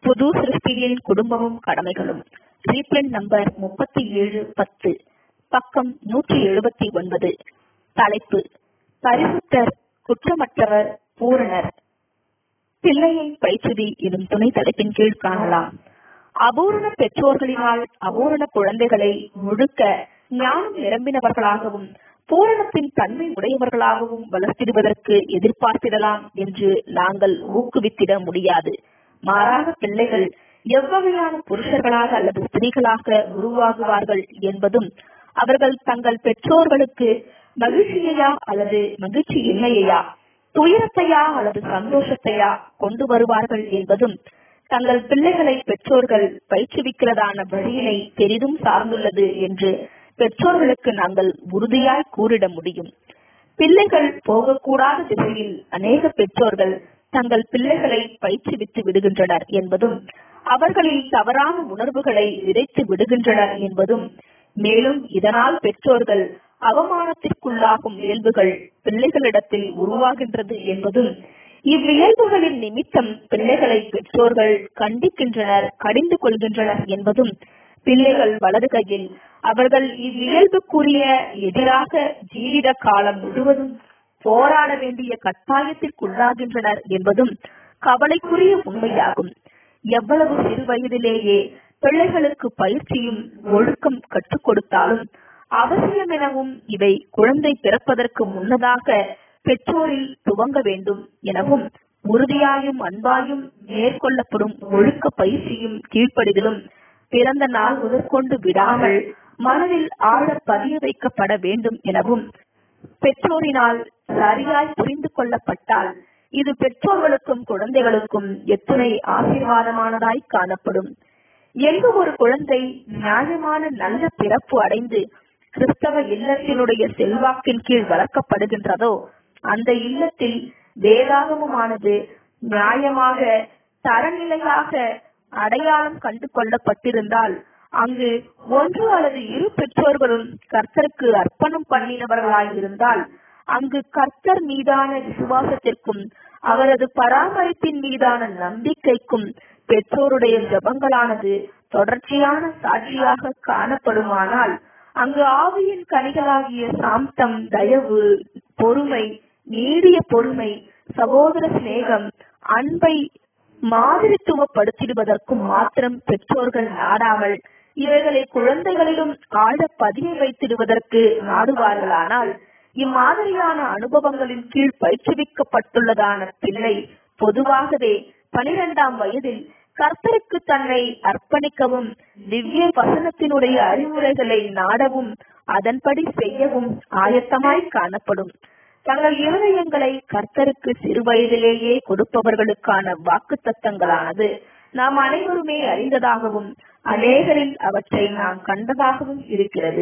புது சிருஷ்டியின் குடும்பமும் கடமைகளும் reprint number முப்பத்தி ஏழு பத்து பக்கம் நூற்றி எழுபத்தி ஒன்பது தலைப்பு பரிசுத்தர் குற்றமற்றவர் பூரணர் பிள்ளையை பயிற்சி எனும் துணை தலைப்பின் கீழ் காணலாம் அபூரண பெற்றோர்களினால் அபூரண குழந்தைகளை முழுக்க ஞானம் நிரம்பினவர்களாகவும் பூரணத்தின் தன்மை உடையவர்களாகவும் வளர்த்திடுவதற்கு எதிர்பார்த்திடலாம் என்று நாங்கள் ஊக்குவித்திட முடியாது மாறாக பிள்ளைகள் எவ்வகையான புருஷர்களாக அல்லது ஸ்திரீகளாக உருவாகுவார்கள் என்பதும் அவர்கள் தங்கள் பெற்றோர்களுக்கு மகிழ்ச்சியையா அல்லது மகிழ்ச்சி இன்மையையா துயரத்தையா அல்லது சந்தோஷத்தையா கொண்டு வருவார்கள் என்பதும் தங்கள் பிள்ளைகளை பெற்றோர்கள் பயிற்றுவிக்கிறதான வழியினை பெரிதும் சார்ந்துள்ளது என்று பெற்றோர்களுக்கு நாங்கள் உறுதியாய் கூறிட முடியும் பிள்ளைகள் போகக்கூடாத திசையில் அநேக பெற்றோர்கள் தங்கள் பிள்ளைகளை பயிற்றுவித்து விடுகின்றனர் என்பதும் அவர்களில் தவறான உணர்வுகளை விதைத்து விடுகின்றனர் என்பதும் மேலும் இதனால் பெற்றோர்கள் அவமானத்திற்குள்ளாகும் இயல்புகள் பிள்ளைகளிடத்தில் உருவாகின்றது என்பதும் இவ்வியல்புகளின் நிமித்தம் பிள்ளைகளை பெற்றோர்கள் கண்டிக்கின்றனர் கடிந்து கொள்கின்றனர் என்பதும் பிள்ளைகள் வளருகையில் அவர்கள் இவ்வியல்புக்குரிய எதிராக ஜீவித காலம் முழுவதும் போராட வேண்டிய கட்டாயத்திற்குள்ளாகின்றனர் என்பதும் கவலைக்குரிய உண்மையாகும் எவ்வளவு சிறு வயதிலேயே பிள்ளைகளுக்கு பயிற்சியும் ஒழுக்கம் கற்றுக் கொடுத்தாலும் அவசியம் எனவும் இவை குழந்தை பிறப்பதற்கு முன்னதாக பெற்றோரில் துவங்க வேண்டும் எனவும் உறுதியாயும் அன்பாயும் மேற்கொள்ளப்படும் ஒழுக்க பயிற்சியும் கீழ்ப்படிதலும் பிறந்த நாள் முதற்கொண்டு விடாமல் மனதில் ஆழ பதிய வைக்கப்பட வேண்டும் எனவும் பெற்றோரினால் சரியாய் புரிந்து கொள்ளப்பட்டால் இது பெற்றோர்களுக்கும் குழந்தைகளுக்கும் எத்தனை ஆசீர்வாதமானதாய் காணப்படும் எங்கு ஒரு குழந்தை நியாயமான நல்ல பிறப்பு அடைந்து கிறிஸ்தவ இல்லத்தினுடைய செல்வாக்கின் கீழ் வளர்க்கப்படுகின்றதோ அந்த இல்லத்தில் வேதாகமுமானது நியாயமாக தரநிலையாக அடையாளம் கண்டு கொள்ளப்பட்டிருந்தால் அங்கு ஒன்று அல்லது இரு பெற்றோர்களும் கர்த்தருக்கு அர்ப்பணம் பண்ணினவர்களாய் இருந்தால் அங்கு கர்த்தர் மீதான விசுவாசத்திற்கும் அவரது பராமரிப்பின் மீதான நம்பிக்கைக்கும் பெற்றோருடைய ஜபங்களானது தொடர்ச்சியான சாட்சியாக காணப்படுமானால் அங்கு ஆவியின் கனிகளாகிய சாந்தம் தயவு பொறுமை நீடிய பொறுமை சகோதர சிநேகம் அன்பை மாதிரித்துவப்படுத்திடுவதற்கும் மாத்திரம் பெற்றோர்கள் நாடாமல் இவைகளை குழந்தைகளிலும் ஆழ பதிய வைத்திடுவதற்கு நாடுவார்களானால் இம்மாதிரியான அனுபவங்களின் கீழ் பயிற்றுவிக்கப்பட்டுள்ளதான பிள்ளை பொதுவாகவே பனிரெண்டாம் வயதில் கர்த்தருக்கு தன்னை அர்ப்பணிக்கவும் திவ்ய வசனத்தினுடைய அறிவுரைகளை நாடவும் அதன்படி செய்யவும் ஆயத்தமாய் காணப்படும் தங்கள் இருதயங்களை கர்த்தருக்கு சிறு வயதிலேயே கொடுப்பவர்களுக்கான வாக்கு தத்தங்களானது நாம் அனைவருமே அறிந்ததாகவும் அநேகரில் அவற்றை நாம் கண்டதாகவும் இருக்கிறது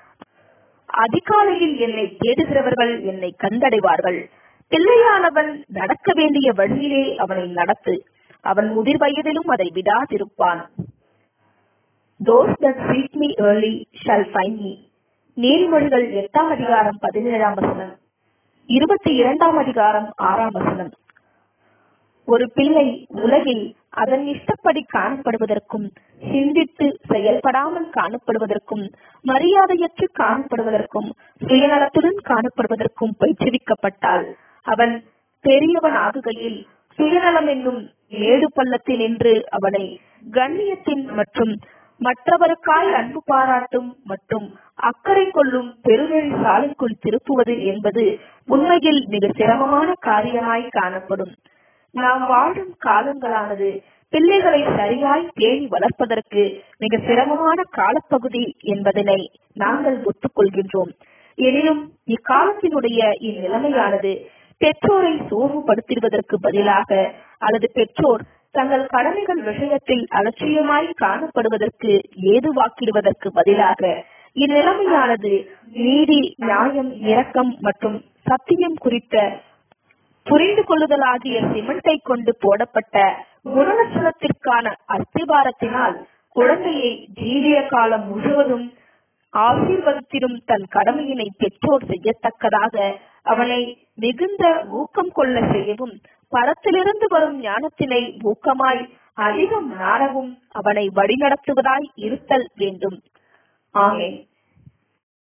அதிகாலையில் என்னை தேடுகிறவர்கள் என்னை கண்டடைவார்கள் பிள்ளையானவன் நடக்க வேண்டிய வழியிலே அவனை நடத்து அவன் முதிர் வயதிலும் அதை விடாதிருப்பான் Those that seek me early shall find me. நீதிமொழிகள் எட்டாம் அதிகாரம் பதினேழாம் வசனம் இருபத்தி இரண்டாம் அதிகாரம் ஆறாம் வசனம் ஒரு பிள்ளை உலகில் அதன் இஷ்டப்படி காணப்படுவதற்கும் சிந்தித்து செயல்படாமல் காணப்படுவதற்கும் மரியாதையற்று காணப்படுவதற்கும் சுயநலத்துடன் காணப்படுவதற்கும் பயிற்றுவிக்கப்பட்டால் அவன் பெரியவன் ஆகுகையில் சுயநலம் என்னும் மேடு பள்ளத்தில் நின்று அவனை கண்ணியத்தின் மற்றும் மற்றவருக்காய் அன்பு பாராட்டும் மற்றும் அக்கறை கொள்ளும் பெருவழி சாலைக்குள் திருப்புவது என்பது உண்மையில் மிக சிரமமான காரியமாய் காணப்படும் நாம் வாழும் காலங்களானது பிள்ளைகளை சரியாய் பேணி வளர்ப்பதற்கு மிக சிரமமான காலப்பகுதி என்பதனை நாங்கள் ஒத்துக்கொள்கின்றோம் எனினும் இக்காலத்தினுடைய இந்நிலைமையானது பெற்றோரை சோர்வுபடுத்திடுவதற்கு பதிலாக அல்லது பெற்றோர் தங்கள் கடமைகள் விஷயத்தில் அலட்சியமாய் காணப்படுவதற்கு ஏதுவாக்கிடுவதற்கு பதிலாக இந்நிலைமையானது நீதி நியாயம் இரக்கம் மற்றும் சத்தியம் குறித்த புரிந்து கொள்ளுதலாகிய சிமெண்டை கொண்டு போடப்பட்ட குணலட்சணத்திற்கான அஸ்திபாரத்தினால் குழந்தையை ஜீவிய காலம் முழுவதும் ஆசீர்வதித்திடும் தன் கடமையினை பெற்றோர் செய்யத்தக்கதாக அவனை மிகுந்த ஊக்கம் கொள்ள செய்யவும் பரத்திலிருந்து வரும் ஞானத்தினை ஊக்கமாய் அதிகம் நாடவும் அவனை வழிநடத்துவதாய் இருத்தல் வேண்டும் ஆமென்